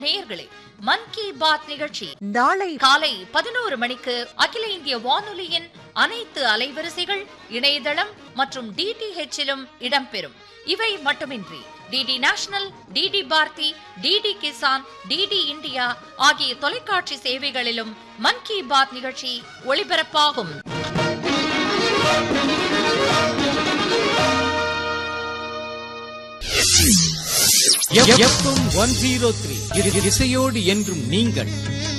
நேயர்களே மன் கி பாத் நிகழ்ச்சி நாளை காலை பதினோரு மணிக்கு அகில இந்திய வானொலியின் அனைத்து அலைவரிசைகள் இணையதளம் மற்றும் டிடிஹெச்சிலும் இடம்பெறும் இவை மட்டுமின்றி DD National DD Bharati DD Kisan DD India ஆகிய தொலைக்காட்சி சேவைகளிலும் மன் கி பாத் நிகழ்ச்சி ஒளிபரப்பாகும் எஃப்எம் ஒன் ஜீரோ த்ரீ இசையோடு என்றும் நீங்கள்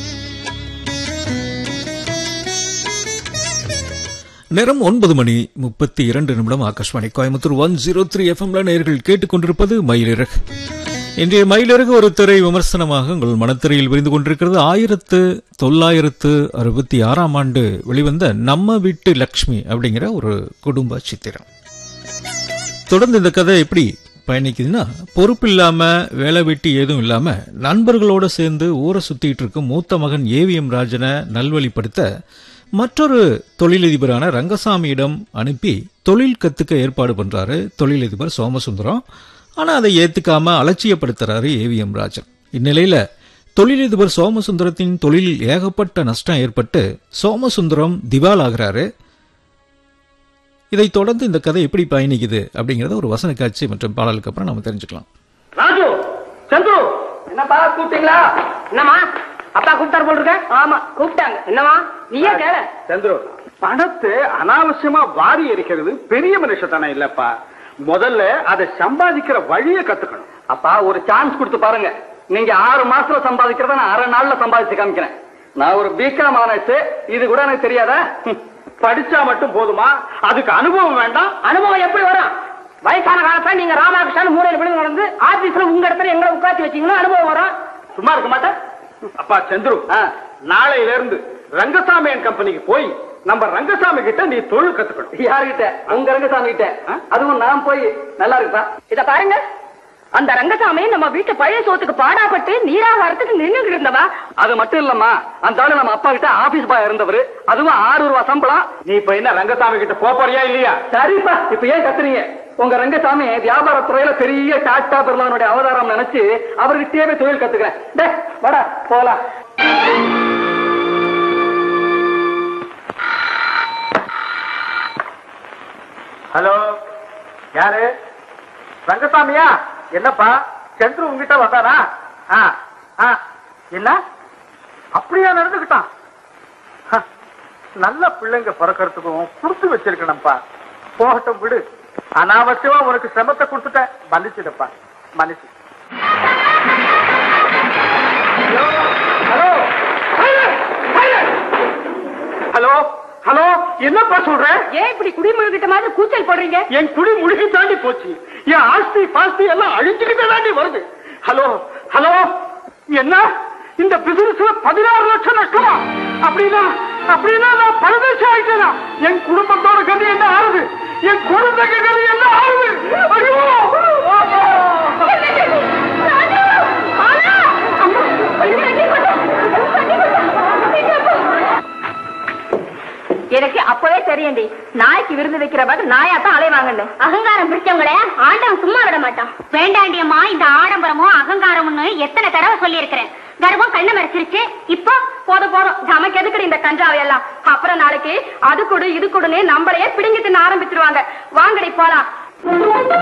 நேரம் ஒன்பது மணி முப்பத்தி இரண்டு நிமிடம் Akashvani Coimbatore one zero three எஃப்எம்ல நேர்கள் கேட்டுக்கொண்டிருப்பது மயிலிறகு இன்றைய மயிலிறகு ஒரு திரை விமர்சனமாக உங்கள் மனத்திரையில் விரிந்து கொண்டிருக்கிறது ஆயிரத்து தொள்ளாயிரத்து அறுபத்தி ஆறாம் ஆண்டு வெளிவந்த நம்ம வீட்டு லக்ஷ்மி அப்படிங்கிற ஒரு குடும்ப சித்திரம் தொடர்ந்து இந்த கதை எப்படி பயணிக்குதுன்னா பொறுப்பு இல்லாம வேலை வெட்டி ஏதும் இல்லாம நண்பர்களோட சேர்ந்து ஊரை சுத்திட்டு இருக்கும் மூத்த மகன் ஏவிஎம் ராஜனை நல்வழிப்படுத்த மற்றொரு தொழிலதிபரான ரங்கசாமியிடம் அனுப்பி தொழில் கத்துக்க ஏற்பாடு பண்றாரு தொழிலதிபர் சோமசுந்தரம் ஆனா அதை ஏத்துக்காம அலட்சியப்படுத்துறாரு ஏவிஎம் ராஜன் இந்நிலையில தொழிலதிபர் சோமசுந்தரத்தின் தொழிலில் ஏகப்பட்ட நஷ்டம் ஏற்பட்டு சோமசுந்தரம் திவால் ஆகிறாரு இதைத் தொடர்ந்து இந்த கதை எப்படி பயணிக்குது அப்படிங்கறத ஒரு வசன காட்சி மற்றும் பாடலுக்கு அப்புறம் நம்ம தெரிஞ்சுக்கலாம் ராஜு சந்து என்னப்பா கூப்பிட்டீங்களா என்னம்மா அப்பா கூப்பிட்டாரு போல் இருக்க ஆமா கூப்பிட்டாங்க என்னம்மா நீயே கேள சந்துரு பணத்தை அனாவசியமா வாரி எரிக்கிறது பெரிய மனுஷத்தனம் இல்லப்பா முதல்ல அதை சம்பாதிக்கிற வழியை கத்துக்கணும் அப்பா ஒரு சான்ஸ் கொடுத்து பாருங்க நீங்க ஆறு மாசத்துல சம்பாதிக்கிறத நான் அரை நாள்ல சம்பாதிச்சு காமிக்கிறேன் நான் ஒரு பிகாம் ஆனச்சு இது கூட எனக்கு தெரியாதா ஹம். படிச்சா மட்டும் போதுமா அதுக்கு அனுபவம் வேண்டாம் அனுபவம் எப்படி வரும் வயசான காலத்துல நீங்க ராமகிருஷ்ணன் மூலையில விழுந்து நடந்து ஆபீஸ்ல உங்க இடத்துல எங்களை உட்காந்து வச்சீங்கன்னா அனுபவம் வரும் சும்மா இருக்க மாட்டேன் அப்பா சந்துரு ஆ. நாளையில இருந்து ரங்கசாமி அண்ட் கம்பெனிக்கு போய் நம்ம ரங்கசாமி கிட்ட நீ தொழில் கத்துக்கணும் யாருகிட்ட உங்க ரங்கசாமி கிட்ட அதுவும் நான் போய் நல்லா இருக்குதா இத பாருங்க அந்த ரங்கசாமி நம்ம வீட்டு பழைய சோத்துக்கு பாடாப்பட்டு நீராகாரத்துக்கு நின்னுகிட்டு இருந்தவா அது மட்டும் இல்லம்மா அந்த ஆளு நம்ம அப்பா கிட்ட ஆபீஸ் பாய் இருந்தவரு அதுவும் ஆறு ரூபா சம்பளம் நீ இப்ப என்ன ரங்கசாமி கிட்ட போப் போறியா இல்லையா சரிப்பா இப்ப ஏன் கத்துறீங்க உங்க ரங்கசாமி வியாபார துறையில பெரிய டாட்டா பிர்லானுடைய அவதாரம் நினைச்சு அவர்கிட்டயே தொழில் கத்துக்கிறேன் டேய், வாடா போலாம் ஹலோ யாரு ரங்கசாமியா என்னப்பா சந்துரு உங்ககிட்ட வந்தானா ஆ, ஆ, என்ன அப்படியா நடந்துக்கிட்டான் ஹ, நல்ல பிள்ளைங்க பிறக்கிறதுக்கும் கொடுத்து வச்சிருக்கணும்ப்பா போகட்டும் விடு அனாவசியமா உனக்கு சிரமத்தை கொடுத்துட்டேன் மன்னிச்சிடுப்பா மன்னிச்சு ஹலோ ஹலோ ஹலோ என்னப்பா சொல்ற ஏன் இப்படி குடிமகிட்ட மாதிரி கூச்சல் போடுறீங்க என் குடி முழுகி தாண்டி போச்சு என் ஆஸ்தி பாஸ்தி எல்லாம் அழிஞ்சுக்கிட்டே தாண்டி வருது ஹலோ ஹலோ என்ன இந்த பிசினஸ்ல பதினாறு லட்சம் நஷ்டமா அப்படின்னா அப்படின்னா நான் பரதேசம் ஆயிட்டேனா என் குடும்பத்தோட கதி என்ன ஆறுது என் குழந்தைக்கு கதி என்ன ஆறுது ஐயோ எனக்கு அப்பவே தெரியும்டி நாய்க்கு விருந்து வைக்கிற மாதிரி நாயாத்தான் அலைவாங்கன்னு அகங்காரம் பிடிச்சவங்கள ஆண்டவன் சும்மா விட மாட்டான் வேண்டாண்டியம்மா இந்த ஆடம்பரமும் அகங்காரம்னு எத்தனை தடவை சொல்லியிருக்கிறேன் கர்வம் கண்ணை மறைச்சிருச்சு இப்போ போதும் போதும் நமக்கு எதுக்குடி இந்த கஞ்சாவை எல்லாம் அப்புறம் நாளைக்கு அது கொடு இது கொடுன்னு நம்மளையே பிடுங்கி தின்ன ஆரம்பிச்சிருவாங்க வாங்கடி போலாம்